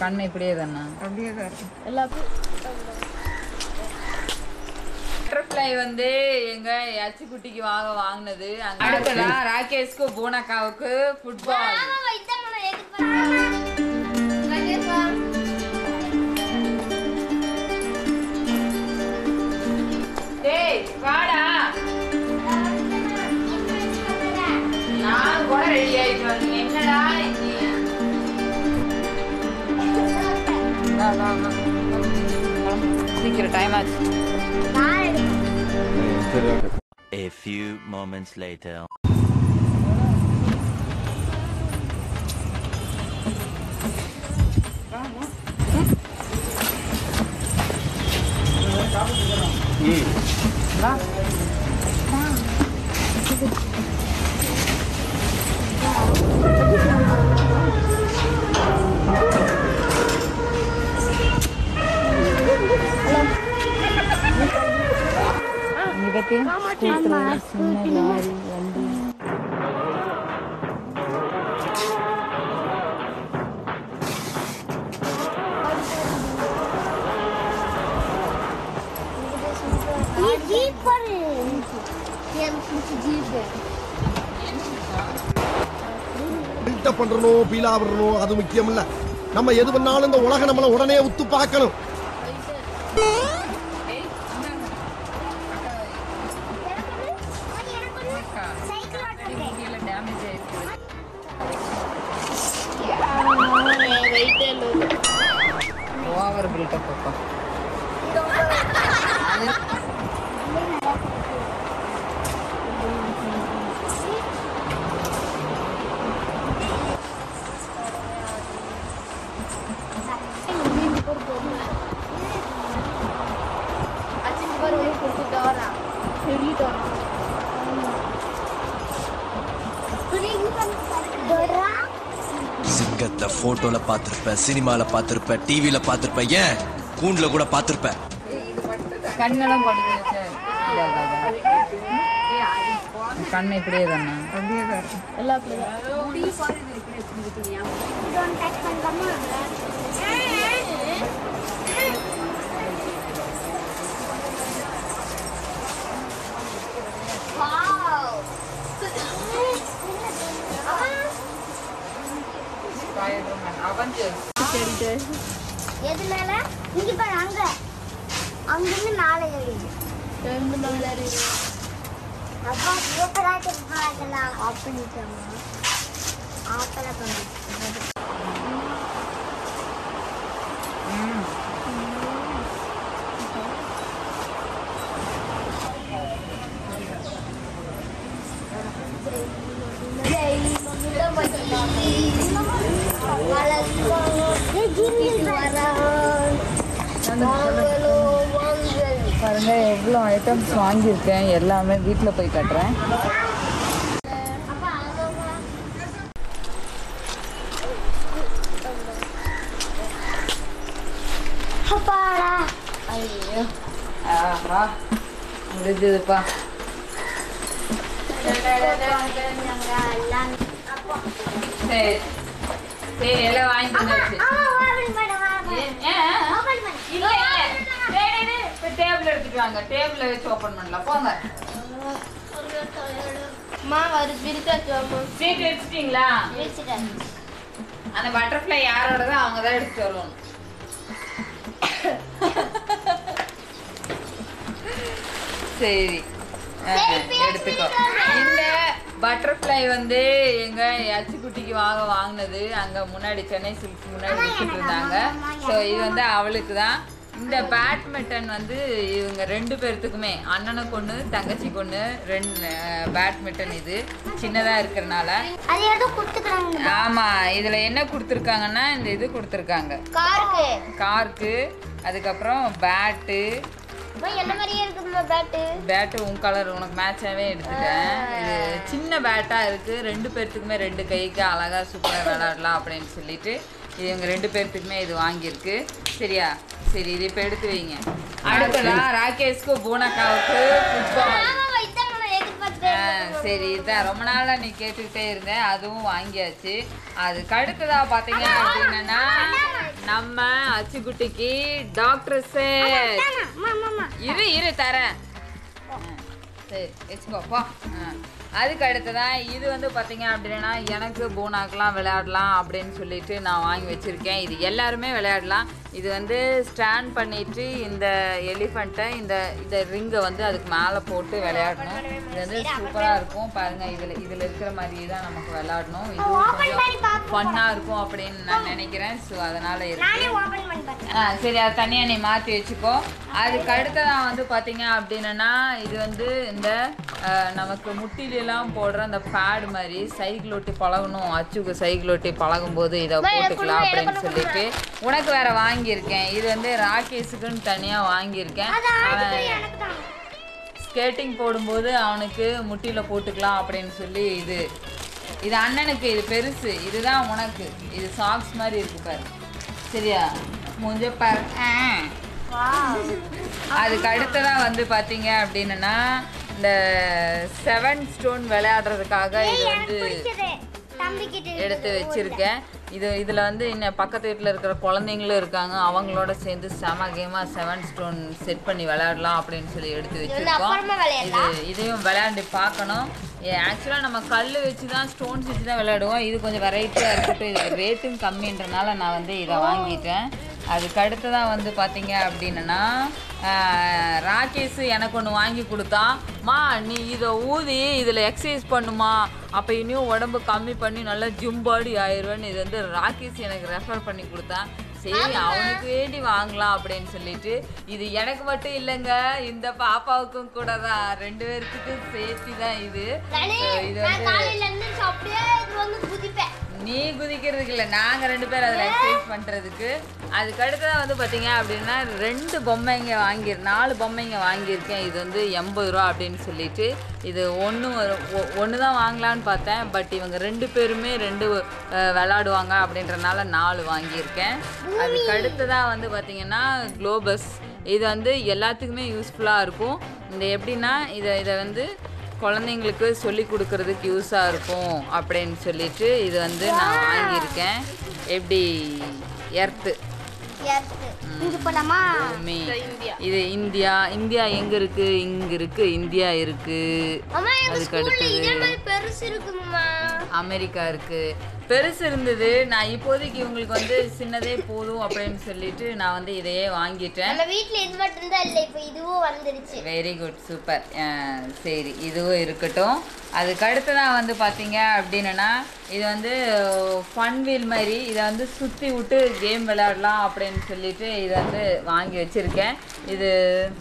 கண்ணு இப்படியே தானே அப்படியே தான் இருக்கு பட்டர்ஃப்ளை வந்து எங்க யாச்சி குட்டிக்கு வாங்க வாங்கினது அங்க அடுத்ததா ராகேஷ்க்கு பூனக்காவுக்கு ஃபுட்பால் டேய் வாடா நான் கூட ரெடி ஆயிட்டு வந்தேன் என்னடா நீ வா, வா, வா. சீக்கிரம் டைம் ஆச்சு A few moments later. இங்க பத்தி ஸ்கூட்டர் சின்ன லாரி வண்டி ஜீப் பாரு எனக்கு பிடிச்ச ஜீப் பில்டப் பண்றணும் பீலா விடணும் அது முக்கியம் இல்ல நம்ம எது பண்ணாலும் இந்த உலக நம்மள உடனே உத்து பார்க்கணும் சைக்கிள் ஓட்டுறேன் டேமேஜ் ஆயிருக்கு ஓவர் பில்டப் அப்பா சிங்கத்தை போட்டோல பார்த்திருப்ப சினிமால பார்த்திருப்ப டிவில பார்த்திருப்ப ஏன் கூண்டுல கூட பார்த்திருப்ப கண்ணெல்லாம் படுது சார் கண்ணு இப்படியே தானே அப்படியே தான் இருக்கு அவஞ்சர்ஸ் எது மேல இங்க பாரு அங்க அங்கிருந்து மேலே ஏறிடு அப்பா சூப்பரா இருக்கலாம் ஆஃப் பண்ணிட்டாங்க ஆஃப் பண்ண பண்ணிட்டு பாருங்க எவ்வளோ ஐட்டம்ஸ் வாங்கியிருக்கேன் எல்லாமே வீட்டில் போய் கட்டுறேன் அப்பாடா ஐயோ ஆஹா முடிஞ்சதுப்பா சரி சரி எல்லாம் வாங்கி தந்தாச்சு ஏன், ஏன்? இல்ல, இல்ல. டேய், டேய், டேய். போய் டேபிள் எடுத்துட்டு வாங்க டேபிள வச்சு ஓபன் பண்ணலாம் போங்க சீட் வச்சுட்டீங்களா அந்த பட்டர்ஃப்ளை யாரோடதோ அவங்க தான் எடுத்து வரணும் சரி ஆ, எடுத்துக்கோ இந்த பட்டர்ஃப்ளை வந்து எங்க குட்டிக்கு வாங்க வாங்கினது அங்க முன்னாடி சென்னை சில்க்ஸ் முன்னாடி வித்துட்டு இருந்தாங்க ஸோ இது வந்து அவளுக்கு தான் இந்த பேட்மிண்டன் வந்து இவங்க ரெண்டு பேர்த்துக்குமே அண்ணனுக்கு ஒன்று தங்கச்சிக்கு ஒன்று ரெண்டு பேட்மிண்டன் இது சின்னதாக இருக்கிறனால அது ஏதோ கொடுத்துக்கிறாங்க ஆமாம் இதில் என்ன கொடுத்துருக்காங்கன்னா இந்த இது கொடுத்துருக்காங்க காருக்கு கார்க்கு அதுக்கப்புறம் பேட்டு என்ன மாதிரியே இருக்குதுமா பேட்டு பேட்டு உன் கலர் உனக்கு மேட்சாகவே எடுத்துட்டேன் இது சின்ன பேட்டாக இருக்குது ரெண்டு பேர்த்துக்குமே ரெண்டு கைக்கு அழகாக சூப்பராக விளாடலாம் அப்படின்னு சொல்லிட்டு இது இவங்க ரெண்டு பேர்த்துக்குமே இது வாங்கியிருக்கு சரியா சரி இது இப்போ எடுத்து வைங்க அடுத்ததா ராகேஷ்க்கு பூனக்காவுக்கு ஃபுட்பால் ஆமாமா இதான் நான் எதிர்பார்த்து பேர் ஆ, சரி இதான் ரொம்ப நாளா நீ கேட்டுக்கிட்டே இருந்தேன் அதுவும் வாங்கியாச்சு அதுக்கு அடுத்ததா பாத்தீங்க அப்படின்னா நம்ம அச்சுக்குட்டிக்கு டாக்டர் செட் அம்மா அம்மா அம்மா இரு இரு தரேன் ஆ, சரி வச்சுக்கோ போ ஆ. அதுக்கு அடுத்ததான் இது வந்து பார்த்தீங்க அப்படின்னா எனக்கு பூனாக்கெலாம் விளையாடலாம் அப்படின்னு சொல்லிட்டு நான் வாங்கி வச்சுருக்கேன் இது எல்லாருமே விளையாடலாம் இது வந்து ஸ்டாண்ட் பண்ணிட்டு இந்த எலிஃபண்ட்டை இந்த இந்த ரிங்கை வந்து அதுக்கு மேலே போட்டு விளையாடணும் இது வந்து சூப்பராக இருக்கும் பாருங்க இதில் இதில் இருக்கிற மாதிரியே தான் நமக்கு விளையாடணும் இதுவும் கொஞ்சம் ஃபன்னாக இருக்கும் அப்படின்னு நான் நினைக்கிறேன் ஸோ அதனால் இருக்கு நானே ஓபன் பண்ணி பார்த்தேன் ஆ சரி அதை தனியாக நீ மாற்றி வச்சுக்கோ அதுக்கு அடுத்ததான் வந்து பார்த்தீங்க அப்படின்னா இது வந்து இந்த ஆ, நமக்கு முட்டிலெல்லாம் போடுற அந்த பேட் மாதிரி சைக்கிள் ஓட்டி பழகணும் அச்சுக்கு சைக்கிள் ஓட்டி பழகும்போது இதை போட்டுக்கலாம் அப்படின்னு சொல்லிட்டு உனக்கு வேற வாங்கியிருக்கேன் இது வந்து ராகேஷுக்குன்னு தனியாக வாங்கியிருக்கேன் அவன் எனக்கு தான் ஸ்கேட்டிங் போடும்போது அவனுக்கு முட்டியில் போட்டுக்கலாம் அப்படின்னு சொல்லி இது இது அண்ணனுக்கு இது பெருசு இதுதான் உனக்கு இது சாக்ஸ் மாதிரி இருக்கு பாரு சரியா முஞ்ச பாரு ஆ. அதுக்கு அடுத்ததா வந்து பார்த்தீங்க அப்படின்னா இந்த செவன் ஸ்டோன் விளையாடுறதுக்காக இது வந்து பிடிச்சது தம்பி கிட்ட எடுத்து வச்சிருக்கேன் இது இதில் வந்து இன்னும் பக்கத்து வீட்டில் இருக்கிற குழந்தைங்களும் இருக்காங்க அவங்களோட சேர்ந்து செம கேமாக செவன் ஸ்டோன் செட் பண்ணி விளையாடலாம் அப்படின்னு சொல்லி எடுத்து வச்சிருக்கோம் அப்புறமா விளையாடலாம். இது இதையும் விளையாண்டு பார்க்கணும் ஆக்சுவலாக நம்ம கல் வச்சு தான் ஸ்டோன்ஸ் வச்சு தான் விளையாடுவோம் இது கொஞ்சம் வெரைட்டியாக இருக்கட்டும் இது ரேட்டும் கம்மின்றனால நான் வந்து இதை வாங்கிட்டேன் அதுக்கு அடுத்ததாக வந்து பார்த்தீங்க அப்படின்னா ஆஹ், ராகேஷ் எனக்கு ஒன்று வாங்கி கொடுத்தான் மா நீ இதை ஊதி இதில் எக்ஸசைஸ் பண்ணுமா அப்போ இனியும் உடம்பு கம்மி பண்ணி நல்லா ஜிம் பாடி ஆயிடுவேன்னு இது வந்து ராகேஷ் எனக்கு ரெஃபர் பண்ணி கொடுத்தான் சரி அவனுக்கு வேண்டி வாங்கலாம் அப்படின்னு சொல்லிட்டு இது எனக்கு மட்டும் இல்லைங்க இந்த பாப்பாவுக்கும் கூட தான் ரெண்டு பேர்த்துக்கும் சேர்த்து தான் இது நானே So, இது நான் வந்து காலையில இருந்து அப்படியே இது வந்து குதிப்பேன் நீ குதிக்கிறதுக்கு இல்லை நாங்கள் ரெண்டு பேரும் அதில் எக்ஸசைஸ் பண்ணுறதுக்கு அதுக்கு அடுத்ததாக வந்து பார்த்தீங்க அப்படின்னா ரெண்டு பொம்மைங்க வாங்கி நாலு பொம்மைங்க வாங்கியிருக்கேன் இது வந்து எண்பது ரூபா அப்படின்னு சொல்லிட்டு இது ஒன்று ஒன்று தான் வாங்கலான்னு பார்த்தேன் பட் இவங்க ரெண்டு பேருமே ரெண்டு அஹ், விளாடுவாங்க அப்படின்றனால நாலு வாங்கியிருக்கேன் அதுக்கு அடுத்ததாக வந்து பார்த்தீங்கன்னா குளோபஸ் இது வந்து எல்லாத்துக்குமே யூஸ்ஃபுல்லாக இருக்கும் இந்த எப்படின்னா இதை இதை வந்து குழந்தைங்களுக்கு சொல்லி கொடுக்கறதுக்கு யூஸாக இருக்கும் அப்படின்னு சொல்லிட்டு இது வந்து நான் வாங்கியிருக்கேன் எப்படி எர்த்து எர்த்து இங்க போலாமா பூமி இது இந்தியா இந்தியா எங்க இருக்கு இங்க இருக்கு இந்தியா இருக்கு அம்மா எங்க அதுக்கு ஸ்கூல்ல அடுத்தது இதே மாதிரி பெருசு இருக்குமா அமெரிக்கா இருக்கு பெருசு இருந்தது நான் இப்போதைக்கு இவங்களுக்கு வந்து சின்னதே போதும் அப்படின்னு சொல்லிட்டு நான் வந்து இதையே வாங்கிட்டேன் நம்ம வீட்ல இது மட்டும் தான் இல்ல இப்போ இதுவும் வந்துருச்சு வெரி குட் சூப்பர் சரி இதுவும் இருக்கட்டும் அதுக்கு அடுத்ததான் வந்து பார்த்தீங்க அப்படின்னா இது வந்து ஃபன் வீல் மாதிரி இதை வந்து சுற்றி விட்டு கேம் விளையாடலாம் அப்படின்னு சொல்லிட்டு இதை வந்து வாங்கி வச்சுருக்கேன் இது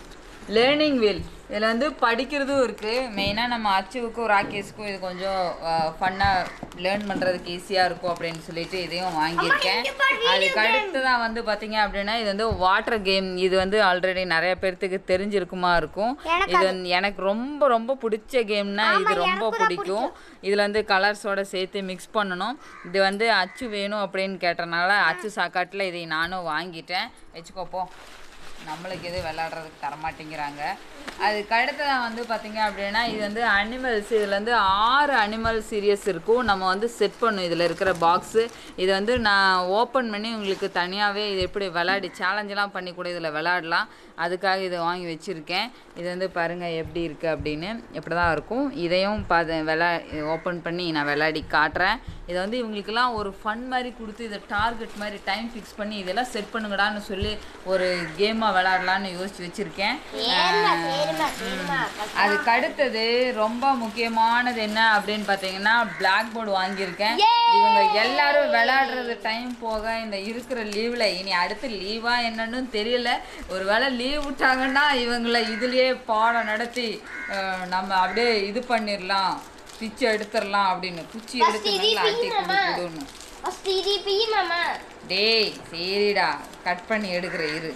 லேர்னிங் வீல் இதில் வந்து படிக்கிறதும் இருக்குது மெயினாக நம்ம அச்சுவுக்கும் ராகேஷ்க்கும் இது கொஞ்சம் ஃபன்னாக லேர்ன் பண்ணுறதுக்கு ஈஸியாக இருக்கும் அப்படின்னு சொல்லிட்டு இதையும் வாங்கியிருக்கேன் அதுக்கு அடுத்ததான் வந்து பார்த்தீங்க அப்படின்னா இது வந்து வாட்டர் கேம் இது வந்து ஆல்ரெடி நிறைய பேர்த்துக்கு தெரிஞ்சிருக்குமா இருக்கும் இது வந்து எனக்கு ரொம்ப ரொம்ப பிடிச்ச கேம்னா இது ரொம்ப பிடிக்கும் இதில் வந்து கலர்ஸோட சேர்த்து மிக்ஸ் பண்ணணும் இது வந்து அச்சு வேணும் அப்படின்னு கேட்டனால அச்சு சாக்காட்டில் இதை நானும் வாங்கிட்டேன் வச்சுக்கோப்போ நம்மளுக்கு எதுவும் விளையாடுறதுக்கு தரமாட்டேங்கிறாங்க அதுக்கு அடுத்ததான் வந்து பார்த்தீங்க அப்படின்னா இது வந்து அனிமல்ஸ் இதில் வந்து ஆறு அனிமல் சீரியஸ் இருக்கும் நம்ம வந்து செட் பண்ணும் இதில் இருக்கிற பாக்ஸு இது வந்து நான் ஓப்பன் பண்ணி உங்களுக்கு தனியாகவே இது எப்படி விளையாடி சேலஞ்செலாம் பண்ணி கூட இதில் விளையாடலாம் அதுக்காக இதை வாங்கி வச்சுருக்கேன் இது வந்து பாருங்கள் எப்படி இருக்குது அப்படின்னு இப்படி தான் இருக்கும் இதையும் பார்த்து விளா ஓப்பன் பண்ணி நான் விளையாடி காட்டுறேன் இதை வந்து இவங்களுக்கெல்லாம் ஒரு ஃபன் மாதிரி கொடுத்து இதை டார்கெட் மாதிரி டைம் ஃபிக்ஸ் பண்ணி இதெல்லாம் செட் பண்ணுங்கடான்னு சொல்லி ஒரு கேமாக விளையாடலான்னு யோசிச்சு வச்சுருக்கேன் சரிம்மா சரிம்மா சரிம்மா அதுக்கு அடுத்தது ரொம்ப முக்கியமானது என்ன அப்படின்னு பார்த்தீங்கன்னா பிளாக் போர்டு வாங்கியிருக்கேன் இவங்க எல்லாரும் விளையாடுறது டைம் போக இந்த இருக்கிற லீவில் இனி அடுத்து லீவா என்னன்னு தெரியல ஒருவேளை லீவ் விட்டாங்கன்னா இவங்களை இதுலயே பாடம் நடத்தி அஹ், நம்ம அப்படியே இது பண்ணிடலாம் பிச்சு எடுத்துடலாம் அப்படின்னு குச்சி எடுத்து நல்லா அட்டி குடு குடுன்னு ஃபர்ஸ்ட் இது பிய் மாமா டேய் சரிடா கட் பண்ணி எடுக்கிற இரு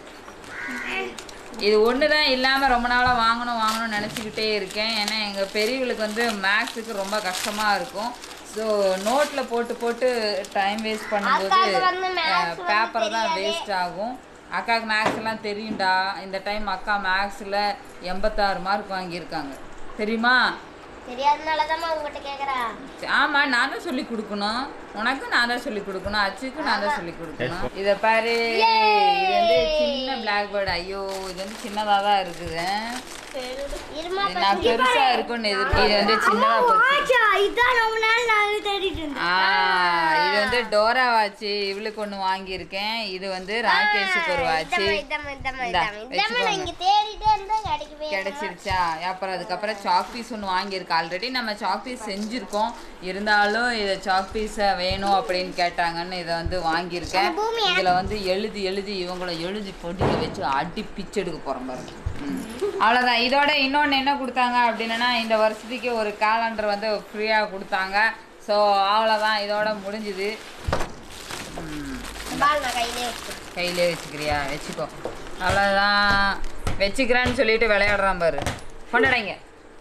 இது ஒன்று தான் இல்லாமல் ரொம்ப நாளாக வாங்கணும் வாங்கணும்னு நினச்சிக்கிட்டே இருக்கேன் ஏன்னா எங்கள் பெரியவளுக்கு வந்து மேக்ஸுக்கு ரொம்ப கஷ்டமாக இருக்கும் ஸோ நோட்டில் போட்டு போட்டு டைம் வேஸ்ட் அக்காவுக்கு வந்து பண்ணும்போது maths வந்து பேப்பர் தான் தெரியாதே. வேஸ்ட் ஆகும் அக்காவுக்கு மேக்ஸ் எல்லாம் தெரியும்டா இந்த டைம் அக்கா மேக்ஸில் எண்பத்தாறு மார்க் வாங்கியிருக்காங்க தெரியுமா தெரியாதனாலதாம்மா உங்ககிட்ட கேக்குறா ஆமா நான் தான் சொல்லி கொடுக்கணும் உனக்கும் நான் தான் சொல்லி கொடுக்கணும் அச்சுக்கும் நான் தான் சொல்லி கொடுக்கணும் இத பாரு இது வந்து சின்ன பிளாக் பேர்டு ஐயோ இது வந்து சின்னதா தான் இருக்குது இருமா இது நான் பெருசா இருக்கும்னு எதிர்ப்பு இது வந்து சின்னதா போச்சு இதான் ரொம்ப நாள் நான் தேடிட்டு இருந்தேன் ஆ இது வந்து டோரா வாட்ச் இவளுக்கு ஒண்ணு வாங்கியிருக்கேன் இது வந்து ராகேஷுக்கு ஒரு வாட்ச் இதம்மா இதம்மா இந்தா, இதம்மா இதம்மா நான் வச்சுக்கோங்க. இங்க தேடிட்டே இருந்தா கிடைக்கவே இல்லைம்மா. கிடைச்சிருச்சா அப்புறம் அதுக்கப்புறம் சாக் பீஸ் ஒன்று வாங்கியிருக்கு ஆல்ரெடி நம்ம சாக் பீஸ் செஞ்சுருக்கோம் இருந்தாலும் இதை சாக் பீஸை வேணும் அப்படின்னு கேட்டாங்கன்னு இதை வந்து வாங்கியிருக்கேன் அந்த பூமியை- இதில் வந்து எழுதி எழுதி இவங்கள எழுதி பொடிக்க வச்சு அடி பிச்சு எடுக்க போகிறோம் பாருங்க ம். அவ்வளோதான் இதோட இன்னொன்று என்ன கொடுத்தாங்க அப்படின்னா இந்த வருஷத்துக்கு ஒரு கேலண்டர் வந்து ஃப்ரீயாக கொடுத்தாங்க ஸோ அவ்வளோதான் இதோட முடிஞ்சுது ம். பால் நான் கையிலே வச்சு கையிலே வச்சுக்கிறியா வச்சுக்கோ அவ்வளோதான் வச்சுக்கிறேன்னு சொல்லிட்டு விளையாடுறான் பாரு கொண்டாடைங்க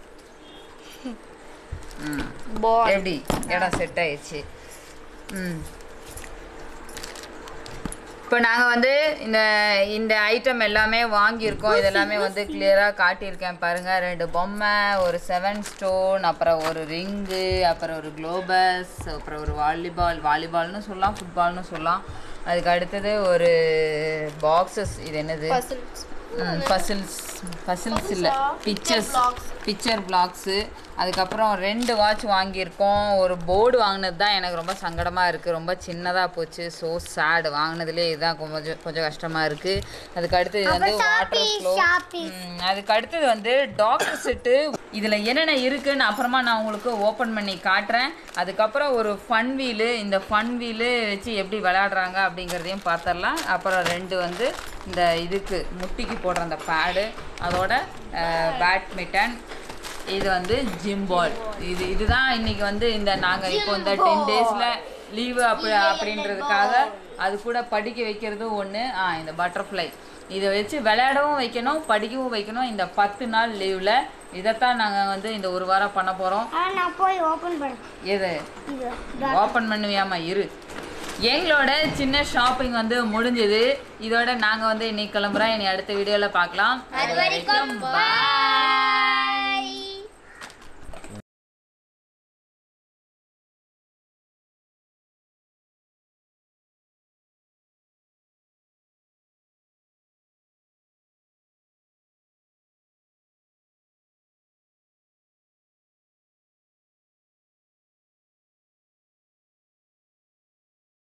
ம் எப்படி இடம் செட் ஆயிடுச்சு ம் இப்போ நாங்கள் வந்து இந்த இந்த ஐட்டம் எல்லாமே வாங்கியிருக்கோம் இதெல்லாமே வந்து கிளியராக காட்டியிருக்கேன் பாருங்கள் ரெண்டு பொம்மை ஒரு செவன் ஸ்டோன் அப்புறம் ஒரு ரிங்கு அப்புறம் ஒரு குளோபஸ் அப்புறம் ஒரு வாலிபால் வாலிபால்னு சொல்லலாம் ஃபுட்பால்னு சொல்லலாம் அதுக்கு அடுத்தது ஒரு பாக்ஸஸ் இது என்னது பசில்ஸ் பசில்ஸ் இல்லை பிக்சர்ஸ் பிக்சர் பிளாக்ஸு அதுக்கப்புறம் ரெண்டு வாட்ச் வாங்கியிருக்கோம் ஒரு போர்டு வாங்கினது தான் எனக்கு ரொம்ப சங்கடமாக இருக்குது ரொம்ப சின்னதாக போச்சு ஸோ சேடு வாங்கினதுலேயே இதுதான் கொஞ்சம் கொஞ்சம் கஷ்டமாக இருக்குது அதுக்கு அடுத்து இது வந்து வாட்டர் ஃப்ளோ அதுக்கு அடுத்தது வந்து டாக்டர் செட்டு இதில் என்னென்ன இருக்குன்னு அப்புறமா நான் உங்களுக்கு ஓப்பன் பண்ணி காட்டுறேன் அதுக்கப்புறம் ஒரு ஃபன் வீலு இந்த ஃபன் வீலு வச்சு எப்படி விளையாடுறாங்க அப்படிங்கிறதையும் பார்த்துடலாம் அப்புறம் ரெண்டு வந்து இந்த இதுக்கு முட்டிக்கு போடுற அந்த பேடு அதோட பேட்மிட்டன் இது வந்து ஜிம் பால் இது இதுதான் இன்னைக்கு வந்து இந்த நாங்கள் இப்போ இந்த டென் டேஸில் லீவு அப்படி அப்படின்றதுக்காக அது கூட படிக்க வைக்கிறது ஒன்று ஆ இந்த பட்டர்ஃப்ளை இதை வச்சு விளையாடவும் வைக்கணும் படிக்கவும் வைக்கணும் இந்த பத்து நாள் லீவில் இதைத்தான் நாங்கள் வந்து இந்த ஒரு வாரம் பண்ண போகிறோம் ஆ நான் போய் ஓபன் பண்ணேன் எது ஓப்பன் பண்ணுவியாமா இரு எங்களோட சின்ன ஷாப்பிங் வந்து முடிஞ்சது இதோட நாங்கள் வந்து இன்னைக்கு கிளம்புறோம் இனி அடுத்த வீடியோவில் பார்க்கலாம் அது வரைக்கும் பாய்